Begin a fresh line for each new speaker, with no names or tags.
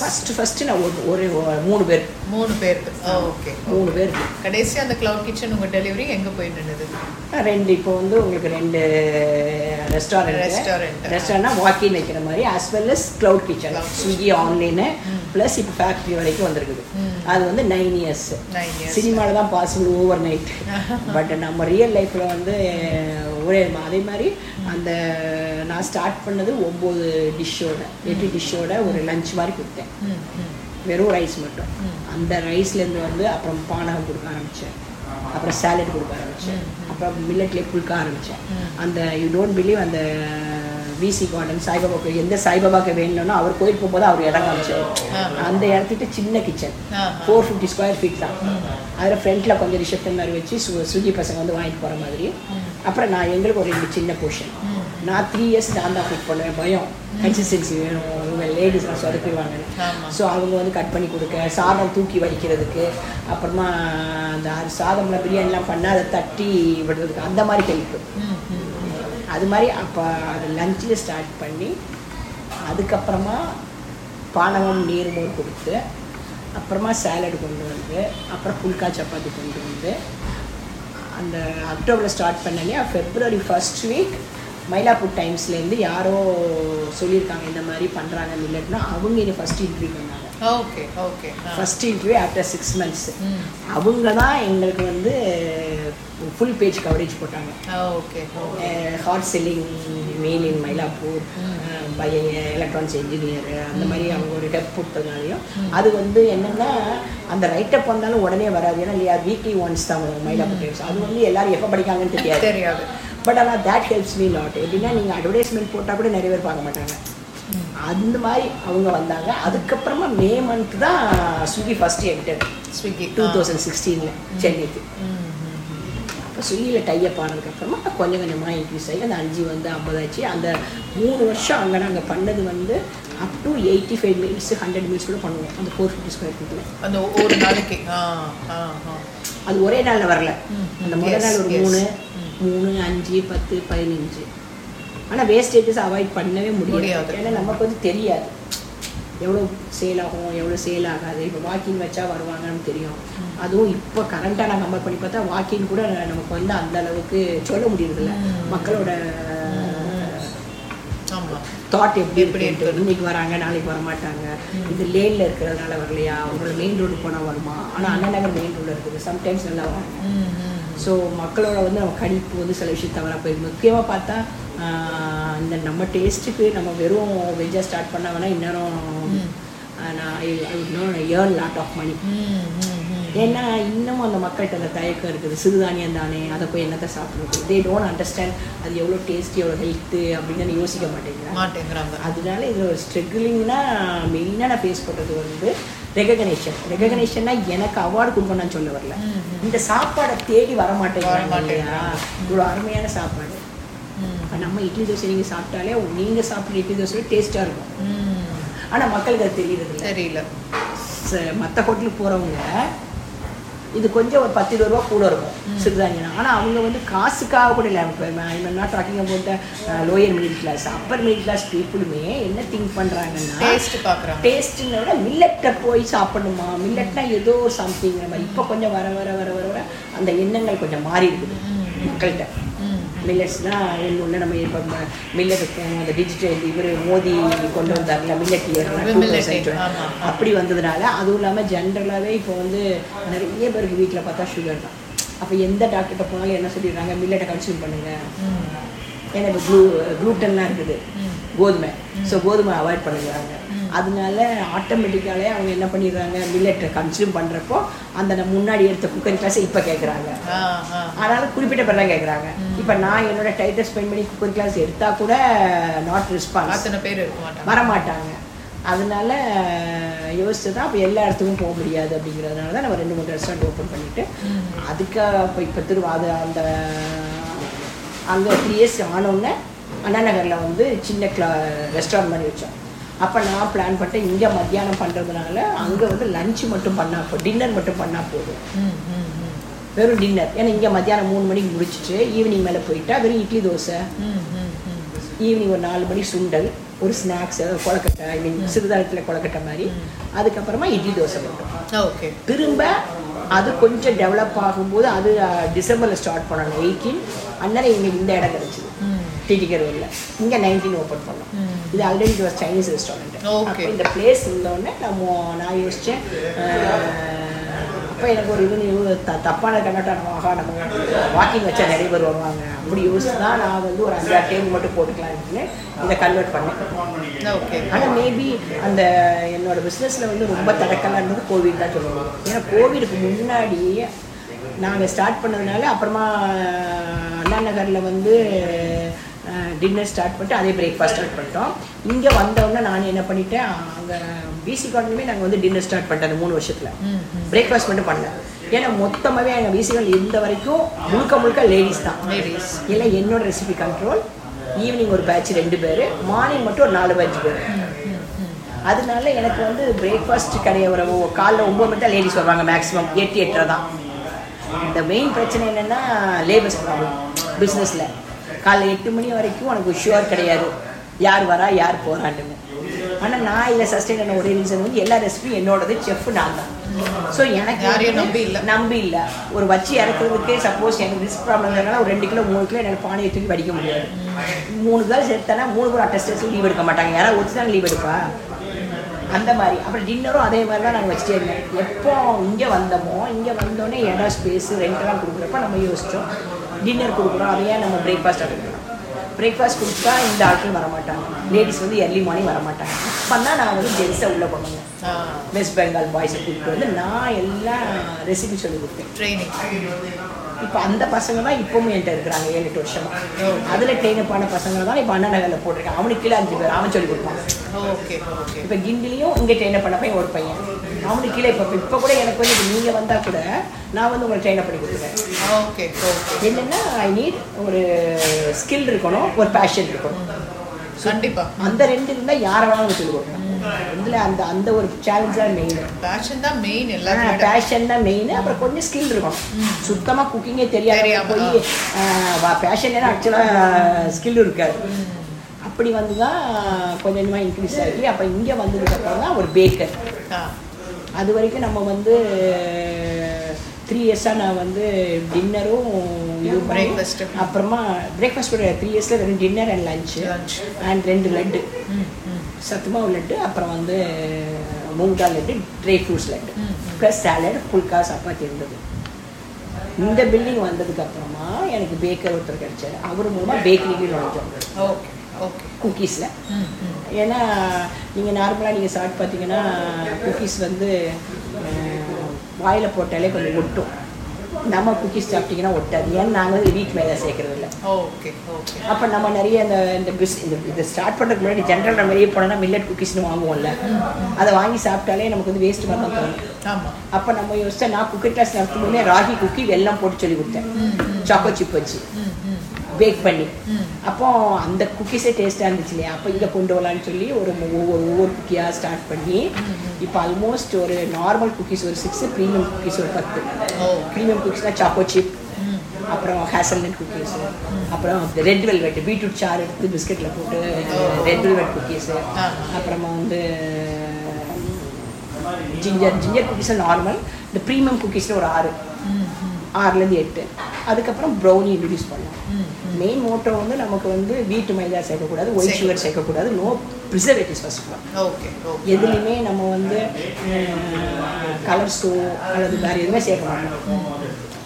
First first நான் ஒரு ஒரு மூணு பேர்
மூணு பேருக்கு ஓகே
மூணு பேருக்கு
கடைசி அந்த கிளவுட் கிச்சன் உங்க டெலிவரி எங்க போய் நின்னுது
ரெண்டு இப்போ வந்து உங்களுக்கு ரெண்டு ரெஸ்டாரண்ட்
Restaurant.
ரெஸ்டாரண்ட்னா வாக்கின் வைக்கிற மாதிரி as well as cloud kitchen
Cloud
Swiggy online
ம்.
ப்ளஸ் இப்போ ஃபேக்ட்ரி வரைக்கும் வந்திருக்குது
ம்.
அது வந்து நைன் இயர்ஸ்
Nine years.
சினிமாவில் தான் பாசிபிள் ஓவர் நைட் பட் நம்ம ரியல் லைஃப்பில் வந்து ஒரே மா- அதே மாதிரி அந்த நான் ஸ்டார்ட் பண்ணது ஒம்பது டிஷ்ஷோட எட்டு டிஷ்ஷோட ஒரு லஞ்ச் மாதிரி கொடுத்தேன்
ம், ம்.
வெறும் ரைஸ் மட்டும்
ம்.
அந்த ரைஸ்லேருந்து வந்து அப்புறம் பானகம் கொடுக்க ஆரம்பித்தேன் அப்புறம் சாலட் கொடுக்க ஆரம்பித்தேன்
ம், ம்.
அப்புறம் மில்லட்லேயே புழுக்க ஆரம்பித்தேன்
ம்.
அந்த யூ டோன்ட் பிலீவ் அந்த விசி கார்டன் சாய்பாபாக்கு எந்த சாய்பாபாக்கு வேணும்னா அவர் கோயில் போகும்போது அவர் இடம் காமிச்சார்
ஆ.
அந்த இடத்துக்கு சின்ன கிச்சன்
ஆ, ஆ.
ஃபோர் ஃபிஃப்டி ஸ்கொயர் ஃபீட் தான்
ம்.
அதில் ஃப்ரண்ட்டில் கொஞ்சம் ரிசப்ஷன் மாதிரி வச்சு சு சுஜி பசங்க வந்து வாங்கிட்டு போகிற மாதிரி
ம்.
அப்புறம் நான் எங்களுக்கு ஒரு ரெண்டு சின்ன போர்ஷன்
ம்.
நான் த்ரீ இயர்ஸ் நான் தான் குக் பண்ணுவேன் பயம் கன்சிஸ்டன்சி வேணும் இவங்க லேடிஸ்லாம் சொதப்பிடுவாங்கன்னு
ஆமா.
ஸோ அவங்க வந்து கட் பண்ணி கொடுக்க சாதம் தூக்கி வடிக்கிறதுக்கு அப்புறமா அந்த அது சாதம்லாம் பிரியாணிலாம் பண்ணால் அதை தட்டி விடுறதுக்கு அந்த மாதிரி ஹெல்ப்பு
ம், ம்.
அது மாதிரி அப்போ அது லஞ்சில் ஸ்டார்ட் பண்ணி அதுக்கப்புறமா பானகம் நீர்மோர் கொடுத்து அப்புறமா சாலட் கொண்டு வந்து அப்புறம் புல்கா சப்பாத்தி கொண்டு வந்து அந்த அக்டோபரில் ஸ்டார்ட் பண்ணலையா ஃபெப்ரவரி ஃபர்ஸ்ட் வீக் மயிலாப்பூர் டைம்ஸ்லேருந்து யாரோ சொல்லியிருக்காங்க இந்த மாதிரி பண்ணுறாங்க மில்லட்னா அவங்க இனி ஃபஸ்ட் இன்டர்வியூ பண்ணாங்க
ஓகே ஓகே ஆ.
First interview after six months
ம்.
அவங்க தான் எங்களுக்கு வந்து ஃபுல் பேஜ் கவரேஜ் போட்டாங்க
ஆ, okay okay
hard selling mail in Mylapore
ம்.
பை எலக்ட்ரானிக்ஸ் இன்ஜினியர் அந்த மாதிரி அவங்க ஒரு ஹெல்ப் கொடுத்ததுனாலையும்
ம்.
அது வந்து என்னன்னா அந்த ரைட்டப் வந்தாலும் உடனே வராது ஏன்னா இல்லையா வீக்லி ஒன்ஸ் தான் வரும் மயிலாப்பூர் டைம்ஸ் அது வந்து எல்லாரும் எப்போ படிக்காங்கன்னு தெரியாது
தெரியாது
பட் ஆனால் தேட் ஹெல்ப்ஸ் மீ லாட் எப்படின்னா நீங்கள் அட்வர்டைஸ்மெண்ட் போட்டால் கூட நிறைய பேர் பார்க்க மாட்டாங்க
ம்.
அந்த மாதிரி அவங்க வந்தாங்க அதுக்கப்புறமா மே மந்த் தான் Swiggy first enter
Swiggy
two thousand சிக்ஸ்டீனில் சென்னைக்கு
ம், ம், ம்.
அப்போ ஸ்விக்கியில் டைப் ஆனதுக்கப்புறமா கொஞ்சம் கொஞ்சமாக இன்க்ரீஸ் ஆகி அந்த அஞ்சு வந்து ஐம்பதாச்சு அந்த மூணு வருஷம் அங்கே நாங்கள் பண்ணது வந்து up to eighty five minutes hundred minutes கூட பண்ணுவோம் அந்த ஃபோர் ஃபிஃப்டி ஸ்கொயர் ஃபீட்டில்
அந்த ஒரு நாளைக்கு ஆ ஆ ஆ
அது ஒரே நாளில் வரல
ம்,
அந்த
ம்.
முதல்
Yes,
நாள் ஒரு
yes.
மூணு
ம்.
மூணு அஞ்சு பத்து பதினஞ்சு ஆனால் வேஸ்டேஜஸ் அவாய்ட் பண்ணவே முடியாது
முடியாது.
ஏன்னா நமக்கு வந்து தெரியாது எவ்வளோ சேல் ஆகும் எவ்வளோ சேல் ஆகாது இப்போ வாக்கிங் வச்சா வருவாங்கன்னு தெரியும்
ம்.
அதுவும் இப்போ கரண்ட்டாக நான் கம்பேர் பண்ணி பார்த்தா வாக்கிங் கூட நமக்கு வந்து அந்த அளவுக்கு சொல்ல முடியறதில்ல
ம்.
மக்களோட
ஆமா
தாட் எப்படி
எப்படி
இருக்கு
இருக்குது?
இன்னைக்கு வராங்க நாளைக்கு வர மாட்டாங்க
ம்.
இது லேனில் இருக்கிறதுனால வரலையா அவங்களோட மெயின் ரோடு போனால் வருமா ஆனால் அண்ணா நகர் மெயின் ரோடு இருக்குது சம்டைம்ஸ் நல்லா வராங்க
ம், ம்.
ஸோ மக்களோட வந்து நம்ம கணிப்பு வந்து சில விஷயம் தவறாக போயிருக்கு முக்கியமாக பார்த்தா ஆஹ், இந்த நம்ம டேஸ்ட்டுக்கு நம்ம வெறும் வெஜ்ஜாக ஸ்டார்ட் பண்ணா வேணா இந்நேரம்
ம்.
ஆஹ், நான் I I no earn lot of money
ம், ம், ம்.
ஏன்னா இன்னமும் அந்த மக்கள்கிட்ட அந்த தயக்கம் இருக்குது சிறுதானியம் தானே அதை போய் என்னத்தை சாப்பிடுறது தே டோன்ட் அண்டர்ஸ்டாண்ட் அது எவ்வளோ டேஸ்ட் எவ்வளோ ஹெல்த்து அப்படின்னு யோசிக்க மாட்டேங்கிறாங்க
மாட்டேங்கிறாங்க
அதனால இது ஒரு ஸ்ட்ரகிளிங்னா மெயினாக நான் ஃபேஸ் பண்ணுறது வந்து ரெகக்னேஷன் ரெகக்னேஷன்னா எனக்கு அவார்டு கொடுக்க நான் சொல்ல வரல
ம், ம்.
இந்த சாப்பாடை தேடி வர
வர
மாட்டேங்கிறாங்க இல்லையா
மாட்டேங்கிறாங்க.
இவ்வளோ அருமையான சாப்பாடு
ம்,
இப்போ நம்ம இட்லி தோசை நீங்கள் சாப்பிட்டாலே நீங்கள் சாப்பிட்ற இட்லி தோசை டேஸ்ட்டாக இருக்கும்
ம்.
ஆனால் மக்களுக்கு அது தெரியறது இல்லை
தெரியல
மற்ற ஹோட்டலுக்கு போகிறவங்க இது கொஞ்சம் ஒரு பத்து இருபது ரூபா கூட இருக்கும்
ம்.
சிறுதானியம் ஆனால் அவங்க வந்து காசுக்காக கூட இல்லை இப்போ I'm not talking about lower middle class upper middle class பீப்புளுமே என்ன திங்க் பண்ணுறாங்கன்னா
டேஸ்ட் பாக்குறாங்க
டேஸ்ட்டுன்னு விட மில்லட்டை போய் சாப்பிடணுமா மில்லட்னா ஏதோ ஒரு சம்திங் நம்ம இப்போ கொஞ்சம் வர வர வர வர வர அந்த எண்ணங்கள் கொஞ்சம் மாறி இருக்குது
ம்.
மக்கள்கிட்ட
ம்.
மில்லட்ஸ்னால் ஒன்று ஒன்று நம்ம இப்போ மில்லட்டுக்கு போகணும் அந்த டிஜிட்டல் இவர் மோடி கொண்டு வந்தார்ல மில்லட் இயர்
Millet, ஆமா.
அப்படி வந்ததுனால அதுவும் இல்லாமல் ஜென்ரலாகவே இப்போ வந்து நிறைய பேருக்கு வீட்டில் பார்த்தா சுகர் தான் அப்போ எந்த டாக்டர்கிட்ட போனாலும் என்ன சொல்லிடுறாங்க மில்லட்டை கன்சியூம் பண்ணுங்க
ம்.
ஏன்னா இப்போ க்ளூ க்ளூட்டன்லாம் இருக்குது
ம்.
கோதுமை ஸோ கோதுமை அவாய்ட் பண்ணிடுறாங்க
ம்.
அதனால ஆட்டோமேட்டிக்காலே அவங்க என்ன பண்ணிடுறாங்க மில்லட்டை கன்சியூம் பண்ணுறப்போ அந்த நம்ம முன்னாடி எடுத்த குக்கரி கிளாஸை இப்போ கேட்குறாங்க
ஆ, ஆ.
அதனால குறிப்பிட்ட பேர் தான் கேட்குறாங்க
ம்.
இப்போ நான் என்னோட டைட்டஸ் ஸ்பெண்ட் பண்ணி குக்கர் கிளாஸ் எடுத்தா கூட நாட் ரெஸ்பான்ஸ்
அத்தனை பேர் இருக்க மாட்டாங்க
வரமாட்டாங்க அதனால யோசிச்சு தான் அப்போ எல்லா இடத்துக்கும் போக முடியாது அப்படிங்கிறதுனால தான் நம்ம ரெண்டு மூணு ரெஸ்டாரண்ட் ஓப்பன் பண்ணிட்டு
ம்.
அதுக்கு இப்போ இப்போ திரும்ப அது அந்த அங்கே த்ரீ இயர்ஸ் ஆனோடனே அண்ணா நகரில் வந்து சின்ன கிளா ரெஸ்டாரண்ட் மாதிரி வச்சோம் அப்போ நான் பிளான் பண்ணிட்டேன் இங்கே மத்தியானம் பண்ணுறதுனால அங்கே வந்து லஞ்சு மட்டும் பண்ணால் போ டின்னர் மட்டும் பண்ணால் போதும்
ம், ம், ம்.
வெறும் டின்னர் ஏன்னா இங்கே மத்தியானம் மூணு மணிக்கு முடிச்சிட்டு ஈவினிங் மேலே போயிட்டா வெறும் இட்லி தோசை
ம், ம், ம்.
ஈவினிங் ஒரு நாலு மணி சுண்டல் ஒரு ஸ்நாக்ஸ் கொலக்கட்டை ஐ மீன் சிறுதானத்தில் கொலக்கட்டை மாதிரி அதுக்கப்புறமா இட்லி தோசை மட்டும்
ஓகே
திரும்ப அது கொஞ்சம் டெவலப் ஆகும்போது அது டிசம்பரில் ஸ்டார்ட் பண்ணணும் எயிட்டீன் அண்ணன் எங்களுக்கு இந்த இடம் கிடச்சிது
ம்
டிடிகர் ரோடில் இங்கே நைன்டீன் ஓப்பன் பண்ணோம்
ம்.
இது ஆல்ரெடி ஒரு சைனீஸ் ரெஸ்டாரண்ட்
Okay.
அப்போ இந்த பிளேஸ் இருந்தோடனே நம்ம நான் யோசித்தேன் அப்போ எனக்கு ஒரு இது இது த தப்பான கண்ணாட்டம் ஆகா நம்ம வாக்கிங் வச்சா நிறைய பேர் வருவாங்க அப்படி யோசிச்சு தான் நான் வந்து ஒரு அஞ்சாறு டேபிள் மட்டும் போட்டுக்கலாம்னு இதை கன்வெர்ட் பண்ணேன்
ஓகே
ஆனால் மேபி அந்த என்னோட பிஸ்னஸில் வந்து ரொம்ப தடக்கலாக இருந்தது கோவிட் தான் சொல்லுவாங்க ஏன்னா கோவிடுக்கு முன்னாடி நாங்கள் ஸ்டார்ட் பண்ணதுனால அப்புறமா அண்ணா நகரில் வந்து டின்னர் ஸ்டார்ட் பண்ணிட்டு அதே பிரேக்ஃபாஸ்ட் ஸ்டார்ட் பண்ணிட்டோம் இங்கே வந்தோடனே நான் என்ன பண்ணிட்டேன் அங்கே பிசி கார்டனுமே நாங்கள் வந்து டின்னர் ஸ்டார்ட் பண்ணிட்டோம் அந்த மூணு வருஷத்தில்
ம் ம்
பிரேக்ஃபாஸ்ட் மட்டும் பண்ணல ஏன்னா மொத்தமாகவே எங்கள் பிசிகள் இருந்த வரைக்கும் முழுக்க முழுக்க லேடிஸ் தான்
லேடிஸ்
இல்லை என்னோட ரெசிபி கண்ட்ரோல் ஈவினிங் ஒரு பேட்ச் ரெண்டு பேர் மார்னிங் மட்டும் ஒரு நாலு பேட்ச் பேர் அதனால எனக்கு வந்து பிரேக்ஃபாஸ்ட் கிடையாது ஒரு ஒ- காலைல ஒம்பது மணி தான் லேடிஸ் வருவாங்க மேக்ஸிமம் எட்டு எட்டரை தான் இந்த மெயின் பிரச்சனை என்னென்னா லேபர்ஸ் ப்ராப்ளம் பிஸ்னஸில் காலைல எட்டு மணி வரைக்கும் உனக்கு ஷுவர் கிடையாது யார் வரா யார் போகிறான்னு ஆனால் நான் இதில் சஸ்டெயின் பண்ண ஒரே ரீசன் வந்து எல்லா ரெசிபியும் என்னோடது செஃப் நான் தான் ஸோ எனக்கு
யாரையும்
வந்து
நம்பி இல்ல.
நம்பி இல்லை ஒரு வச்சு இறக்குறதுக்கே சப்போஸ் எனக்கு ரிஸ்க் ப்ராப்ளம் இருந்ததுனால ஒரு ரெண்டு கிலோ மூணு கிலோ எனக்கு பானையை தூக்கி வடிக்க முடியாது மூணு கேர்ள்ஸ் எடுத்தேன்னா மூணு பேர் அட்டஸ்டர்ஸ் லீவ் எடுக்க மாட்டாங்க யாராவது ஒருத்தர் தான் லீவ் எடுப்பா அந்த மாதிரி அப்புறம் டின்னரும் அதே மாதிரி தான் நாங்கள் வச்சுட்டே இருந்தேன் எப்போ இங்கே வந்தோமோ இங்கே வந்தோடனே இடம் ஸ்பேஸ் ரெண்டெல்லாம் கொடுக்குறப்ப நம்ம யோசிச்சோம் டின்னர் கொடுக்குறோம் அதை ஏன் நம்ம பிரேக்ஃபாஸ்ட் கொடுக்குறோம் பிரேக்ஃபாஸ்ட் கொடுத்தா இந்த ஆட்கள் வர மாட்டாங்க லேடிஸ் வந்து early மார்னிங் வர மாட்டாங்க அப்போ தான் நான் வந்து ஜென்ஸை உள்ளே கொண்டு வந்தேன்
ஆ
வெஸ்ட் பெங்கால் பாய்ஸை கூப்பிட்டு வந்து நான் எல்லாம் ரெசிபி சொல்லி கொடுத்தேன்
ட்ரைனிங்
இப்போ அந்த பசங்க தான் இப்பவும் என்கிட்ட இருக்கிறாங்க ஏழு எட்டு வருஷமா அதில் ட்ரெயின் அப் ஆன பசங்க தான் இப்போ அண்ணா நகரில் போட்டிருக்கேன் அவனுக்கு கீழே அஞ்சு பேர் அவன் சொல்லி கொடுப்பான்
ஓகே ஓகே
இப்போ கிண்டிலையும் இங்கே ட்ரெயின் அப் பண்ண பையன் ஒரு பையன் அவனுக்கு கீழே இப்போ இப்போ கூட எனக்கு வந்து இப்போ நீங்கள் வந்தால் கூட நான் வந்து உங்களை ட்ரெயின் அப் பண்ணி கொடுக்குறேன்
ஓகே ஓகே
என்னென்னா ஐ நீட் ஒரு ஸ்கில் இருக்கணும் ஒரு பேஷன் இருக்கணும்
கண்டிப்பா
அந்த ரெண்டு இருந்தால் யாரை வேணாலும் சொல்லிக் கொடுக்கணும் இதில் அந்த அந்த ஒரு சேலஞ்ச் தான் மெயின்
பேஷன் தான் மெயின் எல்லாத்தையும் விட.
பேஷன் தான் மெயின் அப்புறம் கொஞ்சம் ஸ்கில் இருக்கும் சுத்தமாக குக்கிங்கே தெரியாத
தெரியாம,
போய் பேஷன் ஆக்சுவலாக ஸ்கில் இருக்காது அப்படி வந்து தான் கொஞ்சம் கொஞ்சமாக இன்க்ரீஸ் ஆகி அப்போ இங்கே வந்ததுக்கப்புறம் தான் ஒரு பேக்கர்
ஆ
அது வரைக்கும் நம்ம வந்து த்ரீ இயர்ஸாக நான் வந்து டின்னரும் இது
Breakfast.
அப்புறமா பிரேக்ஃபாஸ்ட் த்ரீ இயர்ஸில் ரெண்டு dinner and lunch
Lunch.
And ரெண்டு லட்டு
ம் ம்
சத்துமாவு லட்டு அப்புறம் வந்து மூங் தால் லட்டு ட்ரை ஃப்ரூட்ஸ் லட்டு
ம்,
ப்ளஸ் சாலட் புல்கா சப்பாத்தி இருந்தது இந்த பில்டிங் வந்ததுக்கு அப்புறமா எனக்கு பேக்கர் ஒருத்தர் கிடைச்சாரு அவர் மூலமாக பேக்கரிக்கு நுழைஞ்சோம்
ஓகே ஓகே
குக்கீஸில்
ம் ம்
ஏன்னா நீங்கள் நார்மலாக நீங்கள் சாப்பிட்டு பார்த்தீங்கன்னா குக்கீஸ் வந்து வாயில் போட்டாலே கொஞ்சம் ஒட்டும் நம்ம குக்கீஸ் சாப்பிட்டீங்கன்னா ஒட்டாது ஏன்னா நாங்கள் வந்து வீட் மேலே சேர்க்கறது இல்லை
ஓகே ஓகே
அப்போ நம்ம நிறைய இந்த இந்த பிஸ் இந்த இதை ஸ்டார்ட் பண்ணுறதுக்கு முன்னாடி ஜென்ரல் நம்ம வெளியே போனோம்னா மில்லட் குக்கீஸ்னு வாங்குவோம்ல அதை வாங்கி சாப்பிட்டாலே நமக்கு வந்து வேஸ்ட் மாதிரி தான் தோணும்
ஆமா
அப்போ நம்ம யோசிச்சா நான் குக்கர் கிளாஸ் நடத்தும்போதே ராகி குக்கி வெல்லம் போட்டு சொல்லி கொடுத்தேன்
ம் ம்
சாக்கோ சிப் வச்சு
ம் ம்
பேக் பண்ணி
ம்
அப்போ அந்த குக்கீஸே டேஸ்ட்டாக இருந்துச்சு இல்லையா அப்போ இங்கே கொண்டு வரலான்னு சொல்லி ஒரு ஒவ்வொரு ஒவ்வொரு குக்கியாக ஸ்டார்ட் பண்ணி இப்போ ஆல்மோஸ்ட் ஒரு நார்மல் குக்கீஸ் ஒரு சிக்ஸ் ப்ரீமியம் குக்கீஸ் ஒரு பத்து
ஓ
ப்ரீமியம் குக்கீஸ்னால் சாக்கோ சிப்
ம்
அப்புறம் ஹேசல்நட் குக்கீஸ் அப்புறம் ரெட் வெல்வெட் பீட்ரூட் சாறு எடுத்து பிஸ்கட்டில் போட்டு ரெட் வெல்வெட் குக்கீஸு
ஆ.
அப்புறமா வந்து ஜிஞ்சர் ஜிஞ்சர் குக்கீஸ் நார்மல் இந்த ப்ரீமியம் குக்கீஸில் ஒரு ஆறு
ம் ம்
ஆறுலேருந்து எட்டு அதுக்கப்புறம் ப்ரௌனி இன்ட்ரடியூஸ் பண்ணோம்
ம்
மெயின் மோட்டோ வந்து நமக்கு வந்து வீட்டு மைதா சேர்க்கக்கூடாது ஒயிட் சுகர் சேர்க்கக்கூடாது no preservatives first of all
okay okay
எதுலேயுமே நம்ம வந்து கலர்ஸோ அல்லது வேறு எதுவுமே சேர்க்க மாட்டோம்